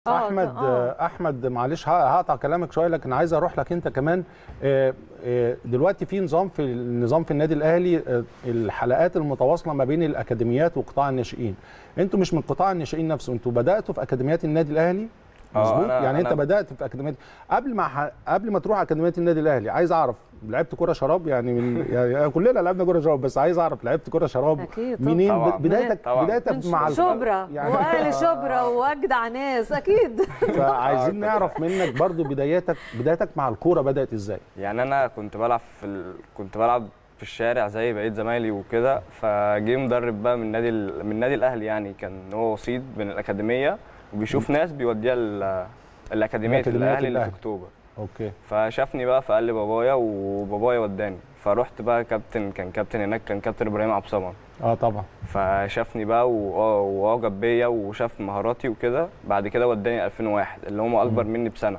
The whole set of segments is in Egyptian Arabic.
آه، احمد آه. آه. احمد معلش ه- هقطع كلامك شويه لكن عايز اروح لك انت كمان آه، آه، دلوقتي في نظام في النظام في النادي الاهلي آه، الحلقات المتواصله ما بين الاكاديميات وقطاع الناشئين انتوا مش من قطاع الناشئين نفسه انتوا بداتوا في اكاديميات النادي الاهلي آه، مظبوط أنا- يعني انت أنا- بدات في اكاديميات قبل ما ح... قبل ما تروح اكاديميات النادي الاهلي عايز اعرف لعبت كره شراب يعني من يعني كلنا لعبنا كره شراب بس عايز اعرف لعبت كره شراب أكيد طبعاً. منين طبعاً. ب- بدايتك طبعاً. بدايتك مع من ال- شبرا يعني- واهل شبرا واجدع ناس اكيد فعايزين نعرف منك برضو بدايتك بدايتك مع الكوره بدات ازاي يعني انا كنت بلعب في ال... كنت بلعب في الشارع زي بقيه زمايلي وكده فجه مدرب بقى من نادي ال... من نادي الاهلي يعني كان هو وسيط بين الاكاديميه وبيشوف ناس بيوديها ال... الاكاديميه الأكاديميات الاهلي اللي في الأهلي. اكتوبر اوكي فشافني بقى فقال لي بابايا وبابايا وداني فرحت بقى كابتن كان كابتن هناك كان كابتن ابراهيم عبد الصمد اه طبعا فشافني بقى وآه واعجب بيا وشاف مهاراتي وكده بعد كده وداني 2001 اللي هم اكبر مني بسنه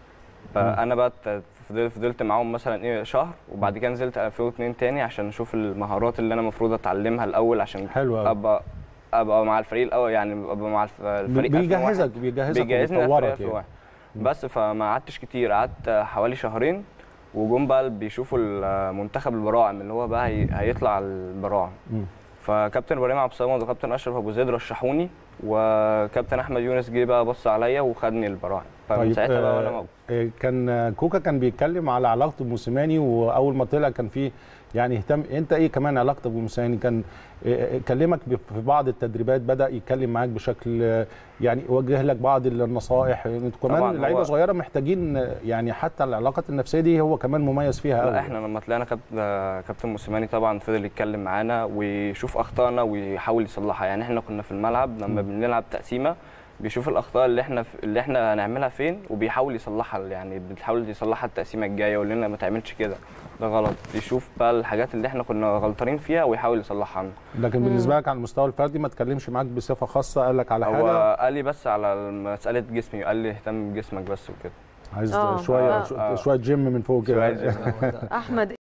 فانا بقى ت- فضلت فضلت معاهم مثلا ايه شهر وبعد كده نزلت 2002 تاني عشان اشوف المهارات اللي انا المفروض اتعلمها الاول عشان حلو أوي. ابقى ابقى مع الفريق الاول يعني ابقى مع الف- الفريق 2001. بيجهزك بيجهزك بيجهزني الفريق وبيطورك 2001 يعني. بس فما قعدتش كتير قعدت حوالي شهرين وجم بقى اللي بيشوفوا المنتخب البراعم اللي هو بقى هي- هيطلع البراعم مم. فكابتن ابراهيم عبد الصمد وكابتن اشرف ابو زيد رشحوني وكابتن احمد يونس جه بقى بص عليا وخدني البراعم فمن طيب ساعتها بقى آه، وانا موجود آه، كان كوكا كان بيتكلم على علاقته بموسيماني واول ما طلع كان في يعني اهتم انت ايه كمان علاقتك بموسيماني كان آه، كلمك ب- في بعض التدريبات بدا يتكلم معاك بشكل آه، يعني وجه لك بعض النصائح انتوا طبعاً كمان لعيبه هو- صغيره محتاجين آه، يعني حتى العلاقات النفسيه دي هو كمان مميز فيها قوي لا احنا لما طلعنا كابتن كابتن موسيماني طبعا فضل يتكلم معانا ويشوف اخطائنا ويحاول يصلحها يعني احنا كنا في الملعب لما بنلعب تقسيمه بيشوف الاخطاء اللي احنا اللي احنا هنعملها فين وبيحاول يصلحها يعني بتحاول يصلحها التقسيمه الجايه يقول لنا ما تعملش كده ده غلط يشوف بقى الحاجات اللي احنا كنا غلطانين فيها ويحاول يصلحها لكن بالنسبه لك على المستوى الفردي ما تكلمش معاك بصفه خاصه قال لك على هو حاجه قال لي بس على مساله جسمي قال لي اهتم بجسمك بس وكده عايز آه، شويه آه. شويه جيم من فوق كده شوية جيم. احمد